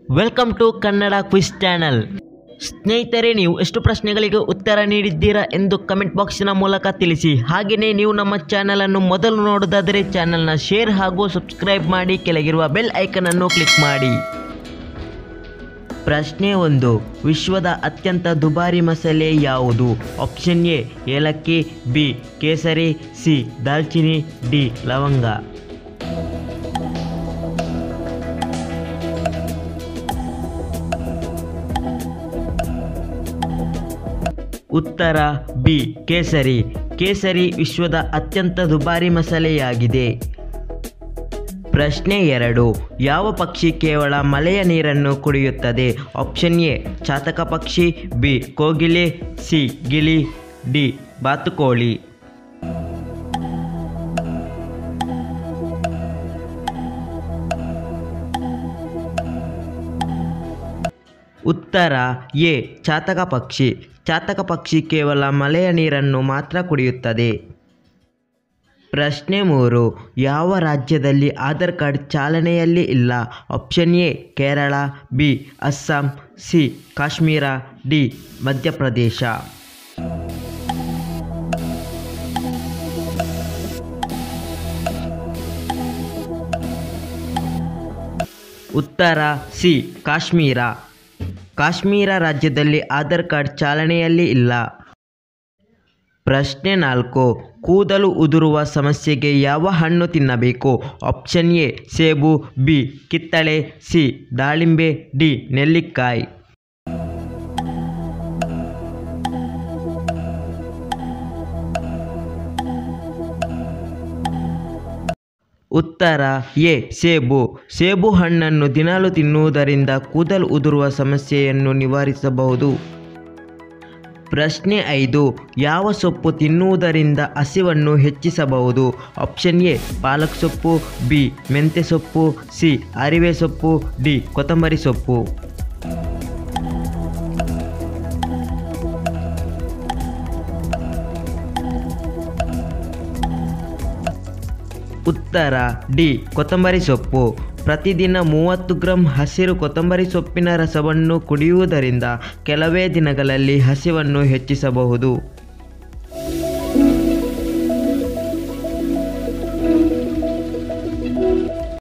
welcome to Kannada quiz channel ಸ್ನೇಹಿತರೆ ನೀವು ಎಷ್ಟು ಪ್ರಶ್ನೆಗಳಿಗೆ ಉತ್ತರ ನೀಡಿದ್ದೀರಾ ಎಂದು ಕಮೆಂಟ್ ಬಾಕ್ಸಿನ ಮೂಲಕ ತಿಳಿಸಿ ಹಾಗೆಯೇ ನೀವು ನಮ್ಮ ಚಾನಲನ್ನು ಮೊದಲು ನೋಡೋದಾದರೆ ಚಾನಲ್ನ ಶೇರ್ ಹಾಗೂ ಸಬ್ಸ್ಕ್ರೈಬ್ ಮಾಡಿ ಕೆಳಗಿರುವ ಬೆಲ್ ಐಕನನ್ನು ಕ್ಲಿಕ್ ಮಾಡಿ ಪ್ರಶ್ನೆ ಒಂದು ವಿಶ್ವದ ಅತ್ಯಂತ ದುಬಾರಿ ಮಸಾಲೆ ಯಾವುದು ಆಪ್ಷನ್ ಎ ಏಲಕ್ಕಿ ಬಿ ಕೇಸರಿ ಸಿ ದಾಲ್ಚಿನ್ನಿ ಡಿ ಲವಂಗ ಉತ್ತರ ಬಿ ಕೇಸರಿ ಕೇಸರಿ ವಿಶ್ವದ ಅತ್ಯಂತ ದುಬಾರಿ ಮಸಾಲೆಯಾಗಿದೆ ಪ್ರಶ್ನೆ ಎರಡು ಯಾವ ಪಕ್ಷಿ ಕೇವಲ ಮಳೆಯ ನೀರನ್ನು ಕುಡಿಯುತ್ತದೆ ಆಪ್ಷನ್ ಎ ಚಾತಕ ಪಕ್ಷಿ ಬಿ ಕೋಗಿಲೆ ಸಿ ಗಿಳಿ ಡಿ ಬಾತುಕೋಳಿ ಉತ್ತರ ಎ ಚಾತಕ ಪಕ್ಷಿ ಚಾತಕ ಪಕ್ಷಿ ಕೇವಲ ಮಳೆಯ ನೀರನ್ನು ಮಾತ್ರ ಕುಡಿಯುತ್ತದೆ ಪ್ರಶ್ನೆ ಮೂರು ಯಾವ ರಾಜ್ಯದಲ್ಲಿ ಆಧಾರ್ ಕಾರ್ಡ್ ಚಾಲನೆಯಲ್ಲಿ ಇಲ್ಲ option A Kerala B Assam C Kashmir D Madhya Pradesh ಉತ್ತರ ಸಿ ಕಾಶ್ಮೀರ ಕಾಶ್ಮೀರ ರಾಜ್ಯದಲ್ಲಿ ಆಧಾರ್ ಕಾರ್ಡ್ ಚಾಲನೆಯಲ್ಲಿ ಇಲ್ಲ ಪ್ರಶ್ನೆ ನಾಲ್ಕು ಕೂದಲು ಉದುರುವ ಸಮಸ್ಯೆಗೆ ಯಾವ ಹಣ್ಣು ತಿನ್ನಬೇಕು ಆಪ್ಷನ್ ಎ ಸೇಬು ಬಿ ಕಿತ್ತಳೆ ಸಿ ದಾಳಿಂಬೆ ಡಿ ನೆಲ್ಲಿಕಾಯಿ ಉತ್ತರ ಎ ಸೇಬು ಸೇಬು ಹಣ್ಣನ್ನು ದಿನಾಲು ತಿನ್ನುವುದರಿಂದ ಕೂದಲು ಉದುರುವ ಸಮಸ್ಯೆಯನ್ನು ನಿವಾರಿಸಬಹುದು ಪ್ರಶ್ನೆ ಐದು ಯಾವ ಸೊಪ್ಪು ತಿನ್ನುವುದರಿಂದ ಹಸಿವನ್ನು ಹೆಚ್ಚಿಸಬಹುದು ಆಪ್ಷನ್ ಎ ಪಾಲಕ್ ಸೊಪ್ಪು ಬಿ ಮೆಂತ್ಯ ಸೊಪ್ಪು ಸಿ ಅರಿವೆ ಸೊಪ್ಪು ಡಿ ಕೊತ್ತಂಬರಿ ಸೊಪ್ಪು ಉತ್ತರ ಡಿ ಕೊತ್ತಂಬರಿ ಸೊಪ್ಪು ಪ್ರತಿದಿನ ಮೂವತ್ತು ಗ್ರಾಂ ಹಸಿರು ಕೊತ್ತಂಬರಿ ಸೊಪ್ಪಿನ ರಸವನ್ನು ಕುಡಿಯುವುದರಿಂದ ಕೆಲವೇ ದಿನಗಳಲ್ಲಿ ಹಸಿವನ್ನು ಹೆಚ್ಚಿಸಬಹುದು